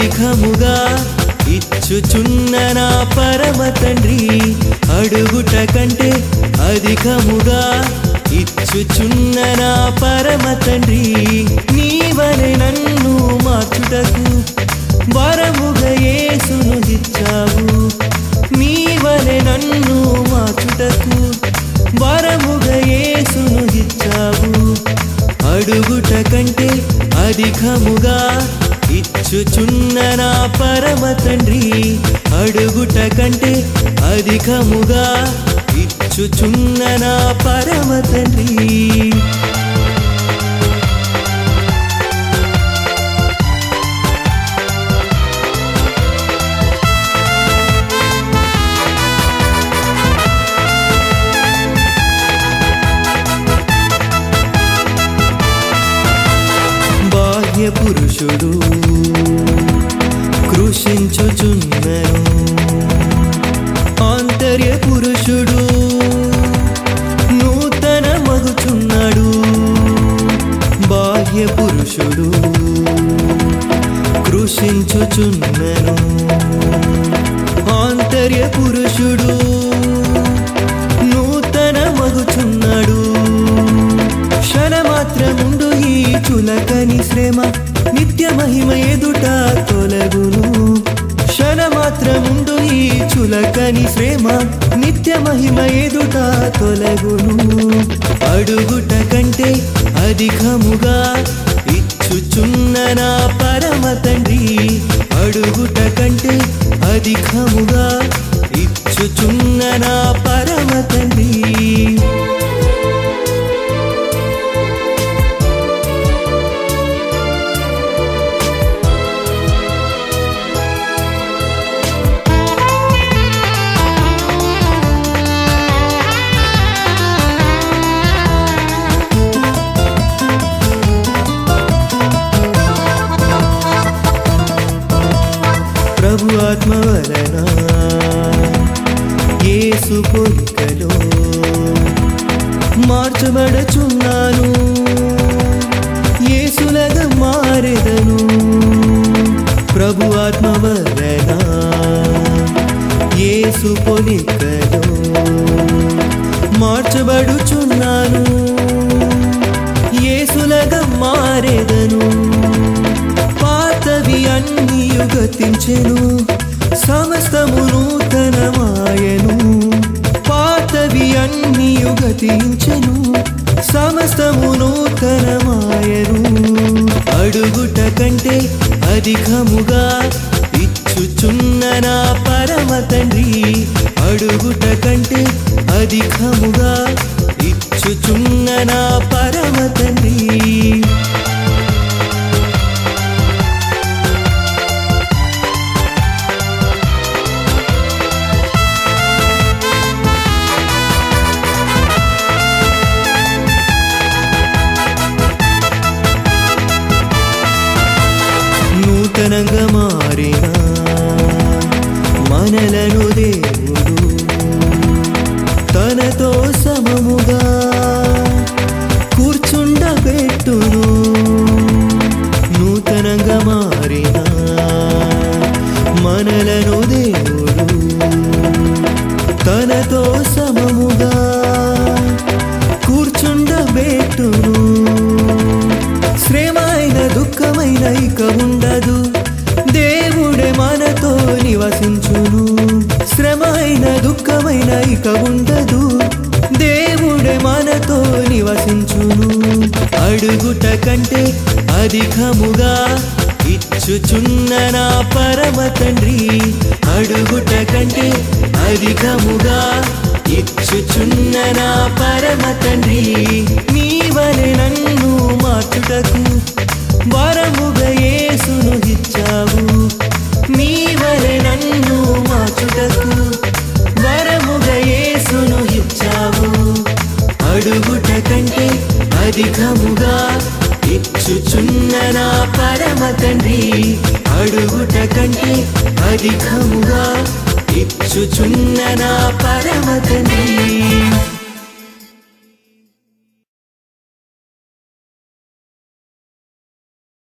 అధికముగా ఇచ్చుచున్న నా పరమ తండ్రి అడుగుట కంటే అధికముగా ఇచ్చుచున్న నా పరమ తండ్రి నీవలె నన్ను మార్చుటకు వరముగా యేసును ఇచ్చావు నీవలె నన్ను మార్చుటకు వరముగా యేసును ఇచ్చావు అడుగుట కంటే అధికముగా ఇచ్చుచున్న నా పరమ తండ్రి అడుగుట కంటే అధికముగా ఇచ్చుచున్న నా పరమ తండ్రి బాహ్య పురుషుడు కృషించుచున్నను ఆంతర్య పురుషుడు నూతన మగుచున్నాడు బాహ్య పురుషుడు కృషించుచున్నను ఆంతర్య పురుషుడు నూతన మగుచున్నాడు క్షణమాత్రముండు ఈ చులకని శ్రమ నిత్య మహిమ ఎదుట తొలగును క్షణమాత్రముండు ఈ చులకని శ్రమ నిత్య మహిమ ఎదుట తొలగును అడుగుట కంటే అధికముగా ఇచ్చుచున్న నా పరమ తండ్రి అడుగుట కంటే అధికముగా ఇచ్చుచున్న నా పరమ తండ్రి ప్రభు ఆత్మ వలన యేసు పోలికలో మార్చబడచున్నాను యేసులగా మారెదను ప్రభు ఆత్మ వలన యేసు పోలికలో మార్చబడుచున్నాను యేసులగా మారెదను పాతవి అన్ని గతించెను సమస్తము నూతనమాయను పాతవి అన్ని గతించెను సమస్తము నూతనమాయను అడుగుట కంటే అధికముగా ఇచ్చుచున్న నా పరమ తండ్రి అడుగుట కంటే అధికముగా ఇచ్చుచున్న నా పరమ తండ్రి నూతనంగా మారిన మనలను దేవుడు తనతో సమముగా కూర్చుండబెట్టును నూతనంగా మారిన మనలను దేవుడు తనతో సమముగా కూర్చుండబెట్టును శ్రమైన దుఃఖమైన ఇక ఉండదు దేవుడే మనతో నివసించును శ్రమైన దుఃఖమైన ఇక ఉండదు దేవుడే మనతో నివసించును అడుగుట కంటే అధికముగా ఇచ్చుచున్న నా పరమ తండ్రి అడుగుట కంటే అధికముగా ఇచ్చుచున్న నా పరమ తండ్రి నీవలె నన్ను మార్చుటకు వరముగా యేసును ఇచ్చావు నీవలె నన్ను మార్చుటకు వరముగా యేసును ఇచ్చావు అడుగుట కంటే అధికముగా ఇచ్చుచున్న నా పరమ తండ్రి అడుగుట కంటే అధికముగా ఇచ్చుచున్న నా పరమ తండ్రి